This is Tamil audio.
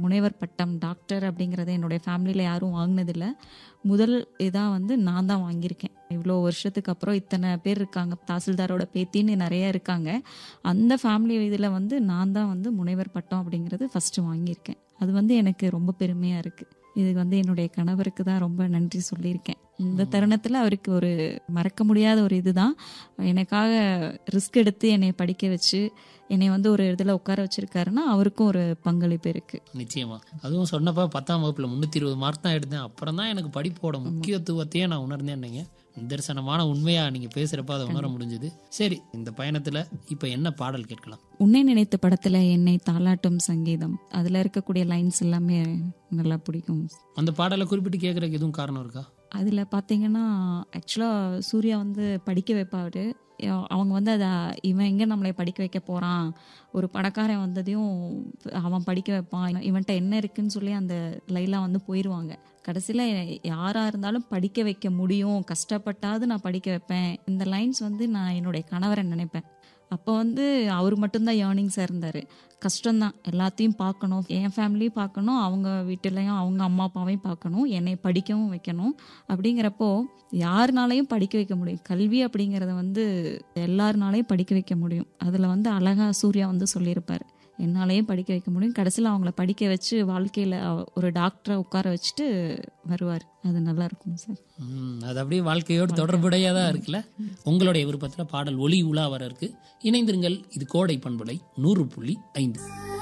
முனைவர் பட்டம் டாக்டர் அப்படிங்கிறத என்னுடைய ஃபேமிலியில் யாரும் வாங்கினதில்ல முதல் இதாக வந்து நான் தான் வாங்கியிருக்கேன் இவ்வளோ வருஷத்துக்கு அப்புறம் இத்தனை பேர் இருக்காங்க தாசில்தாரோட பேத்தின்னு நிறைய இருக்காங்க அந்த ஃபேமிலி இதில் வந்து நான் தான் வந்து முனைவர் பட்டம் அப்படிங்கிறது ஃபஸ்ட்டு வாங்கியிருக்கேன் அது வந்து எனக்கு ரொம்ப பெருமையாக இருக்குது இது வந்து என்னுடைய கணவருக்கு தான் ரொம்ப நன்றி சொல்லியிருக்கேன் இந்த தருணத்தில் அவருக்கு ஒரு மறக்க முடியாத ஒரு இதுதான் எனக்காக ரிஸ்க் எடுத்து என்னை படிக்க வச்சு என்னை வந்து ஒரு இதில் உட்கார வச்சிருக்காருன்னா அவருக்கும் ஒரு பங்களிப்பு இருக்குது நிச்சயமா அதுவும் சொன்னப்ப பத்தாம் வகுப்புல முன்னூத்தி இருபது மார்க் தான் எடுத்தேன் அப்புறம் தான் எனக்கு படிப்போட முக்கியத்துவத்தையே நான் உணர்ந்தேன்னீங்க நிதர்சனமான உண்மையா நீங்க பேசுறப்ப அதை உணர முடிஞ்சது சரி இந்த பயணத்துல இப்ப என்ன பாடல் கேட்கலாம் உன்னை நினைத்த படத்தில் என்னை தாலாட்டும் சங்கீதம் அதில் இருக்கக்கூடிய லைன்ஸ் எல்லாமே நல்லா பிடிக்கும் அந்த பாடலை குறிப்பிட்டு கேட்கறதுக்கு எதுவும் காரணம் இருக்கா அதில் பார்த்தீங்கன்னா ஆக்சுவலாக சூர்யா வந்து படிக்க வைப்பாரு யா- அவங்க வந்து அதை இவன் எங்கே நம்மளை படிக்க வைக்க போகிறான் ஒரு பணக்காரன் வந்ததையும் அவன் படிக்க வைப்பான் இவன்ட்ட என்ன இருக்குன்னு சொல்லி அந்த லைலாம் வந்து போயிடுவாங்க கடைசியில் யாராக இருந்தாலும் படிக்க வைக்க முடியும் கஷ்டப்பட்டாவது நான் படிக்க வைப்பேன் இந்த லைன்ஸ் வந்து நான் என்னுடைய கணவரை நினைப்பேன் அப்போ வந்து அவர் மட்டும்தான் ஏர்னிங்ஸாக இருந்தார் கஷ்டம்தான் எல்லாத்தையும் பார்க்கணும் என் ஃபேமிலியும் பார்க்கணும் அவங்க வீட்டிலையும் அவங்க அம்மா அப்பாவையும் பார்க்கணும் என்னை படிக்கவும் வைக்கணும் அப்படிங்கிறப்போ யாருனாலையும் படிக்க வைக்க முடியும் கல்வி அப்படிங்கிறத வந்து எல்லாருனாலையும் படிக்க வைக்க முடியும் அதில் வந்து அழகா சூர்யா வந்து சொல்லியிருப்பார் என்னாலையும் படிக்க வைக்க முடியும் கடைசியில் அவங்கள படிக்க வச்சு வாழ்க்கையில் ஒரு டாக்டரை உட்கார வச்சுட்டு வருவார் அது நல்லா இருக்கும் சார் ம், அது அப்படியே வாழ்க்கையோடு தொடர்புடையதா இருக்குல்ல உங்களுடைய விருப்பத்துல பாடல் ஒளி உலா வர இருக்கு இணைந்திருங்கள் இது கோடை பண்பலை நூறு புள்ளி ஐந்து